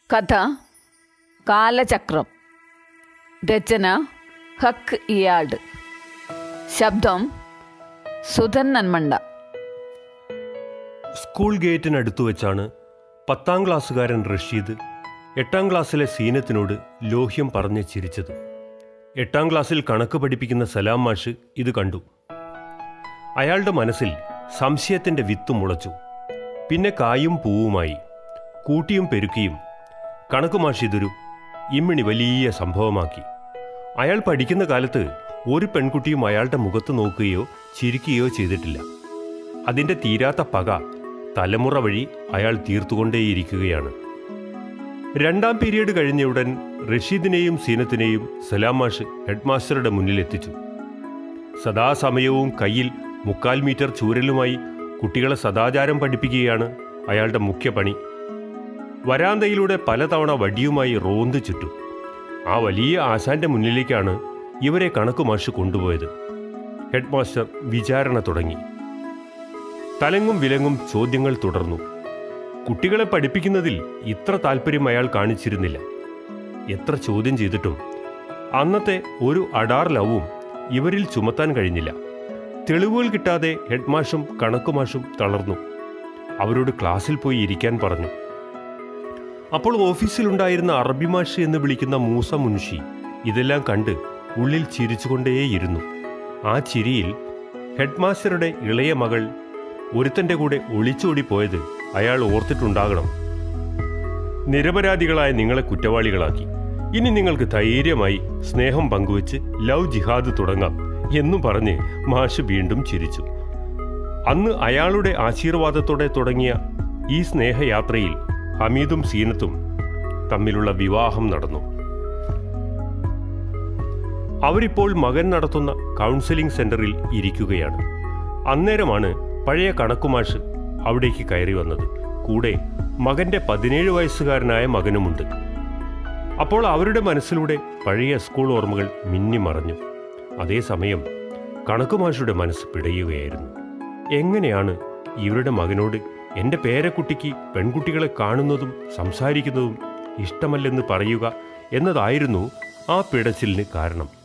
കഥ കാലചക്രം രചന ഹക്ക് ഇയാൾഡ് ശബ്ദം സുധൻ നന്മണ്ട സ്കൂൾ ഗേറ്റിനടുത്തു വെച്ചാണ് പത്താം ക്ലാസ്സുകാരൻ റഷീദ് എട്ടാം ക്ലാസ്സിലെ സീനത്തിനോട് ലോഹ്യം പറഞ്ഞ് ചിരിച്ചത് എട്ടാം ക്ലാസ്സിൽ കണക്ക് പഠിപ്പിക്കുന്ന സലാം മാഷ് ഇത് കണ്ടു അയാളുടെ മനസ്സിൽ സംശയത്തിന്റെ വിത്ത് മുളച്ചു പിന്നെ കായും പൂവുമായി കൂട്ടിയും പെരുക്കിയും കണക്ക് മാഷ് ഇതൊരു ഇമ്മിണി വലിയ സംഭവമാക്കി അയാൾ പഠിക്കുന്ന കാലത്ത് ഒരു പെൺകുട്ടിയും അയാളുടെ മുഖത്ത് നോക്കുകയോ ചിരിക്കുകയോ ചെയ്തിട്ടില്ല അതിന്റെ തീരാത്ത പക തലമുറ വഴി അയാൾ തീർത്തുകൊണ്ടേയിരിക്കുകയാണ് രണ്ടാം പീരീഡ് കഴിഞ്ഞയുടൻ റഷീദിനെയും സീനത്തിനെയും സലാം മാഷ് ഹെഡ്മാസ്റ്ററുടെ മുന്നിൽ എത്തിച്ചു സദാസമയവും കയ്യിൽ മുക്കാൽ മീറ്റർ ചൂരലുമായി കുട്ടികളെ സദാചാരം പഠിപ്പിക്കുകയാണ് അയാളുടെ മുഖ്യ പണി വരാന്തയിലൂടെ പലതവണ വടിയുമായി റോന്ത് ചുറ്റും ആ വലിയ ആശാന്റെ മുന്നിലേക്കാണ് ഇവരെ കണക്ക് മാഷ് കൊണ്ടുപോയത് ഹെഡ്മാസ്റ്റർ വിചാരണ തുടങ്ങി തലങ്ങും വിലങ്ങും ചോദ്യങ്ങൾ തുടർന്നു കുട്ടികളെ പഠിപ്പിക്കുന്നതിൽ ഇത്ര താല്പര്യം അയാൾ കാണിച്ചിരുന്നില്ല എത്ര ചോദ്യം ചെയ്തിട്ടും അന്നത്തെ ഒരു അടാർ ലവും ഇവരിൽ ചുമത്താൻ കഴിഞ്ഞില്ല തെളിവുകൾ കിട്ടാതെ ഹെഡ്മാഷും കണക്കുമാഷും തളർന്നു അവരോട് ക്ലാസ്സിൽ പോയി ഇരിക്കാൻ പറഞ്ഞു അപ്പോൾ ഓഫീസിലുണ്ടായിരുന്ന അറബി മാഷ് എന്ന് വിളിക്കുന്ന മൂസ മുൻഷി ഇതെല്ലാം കണ്ട് ഉള്ളിൽ ചിരിച്ചുകൊണ്ടേയിരുന്നു ആ ചിരിയിൽ ഹെഡ്മാസ്റ്ററുടെ ഇളയ മകൾ ഒരുത്തന്റെ കൂടെ ഒളിച്ചോടി പോയത് അയാൾ ഓർത്തിട്ടുണ്ടാകണം നിരപരാധികളായ നിങ്ങളെ കുറ്റവാളികളാക്കി ഇനി നിങ്ങൾക്ക് ധൈര്യമായി സ്നേഹം പങ്കുവച്ച് ലവ് ജിഹാദ് തുടങ്ങാം എന്നും പറഞ്ഞ് മാഷ് വീണ്ടും ചിരിച്ചു അന്ന് അയാളുടെ ആശീർവാദത്തോടെ തുടങ്ങിയ ഈ സ്നേഹയാത്രയിൽ ഹമീദും സീനത്തും തമ്മിലുള്ള വിവാഹം നടന്നു അവരിപ്പോൾ മകൻ നടത്തുന്ന കൗൺസിലിംഗ് സെന്ററിൽ ഇരിക്കുകയാണ് അന്നേരമാണ് പഴയ കണക്കുമാഷ് അവിടേക്ക് കയറി വന്നത് കൂടെ മകന്റെ പതിനേഴ് വയസ്സുകാരനായ മകനുമുണ്ട് അപ്പോൾ അവരുടെ മനസ്സിലൂടെ പഴയ സ്കൂൾ ഓർമ്മകൾ മിന്നിമറഞ്ഞു അതേസമയം കണക്കുമാഷുടെ മനസ്സ് പിടയുകയായിരുന്നു എങ്ങനെയാണ് ഇവരുടെ മകനോട് എൻ്റെ പേരക്കുട്ടിക്ക് പെൺകുട്ടികളെ കാണുന്നതും സംസാരിക്കുന്നതും ഇഷ്ടമല്ലെന്ന് പറയുക എന്നതായിരുന്നു ആ പിടച്ചിലിന് കാരണം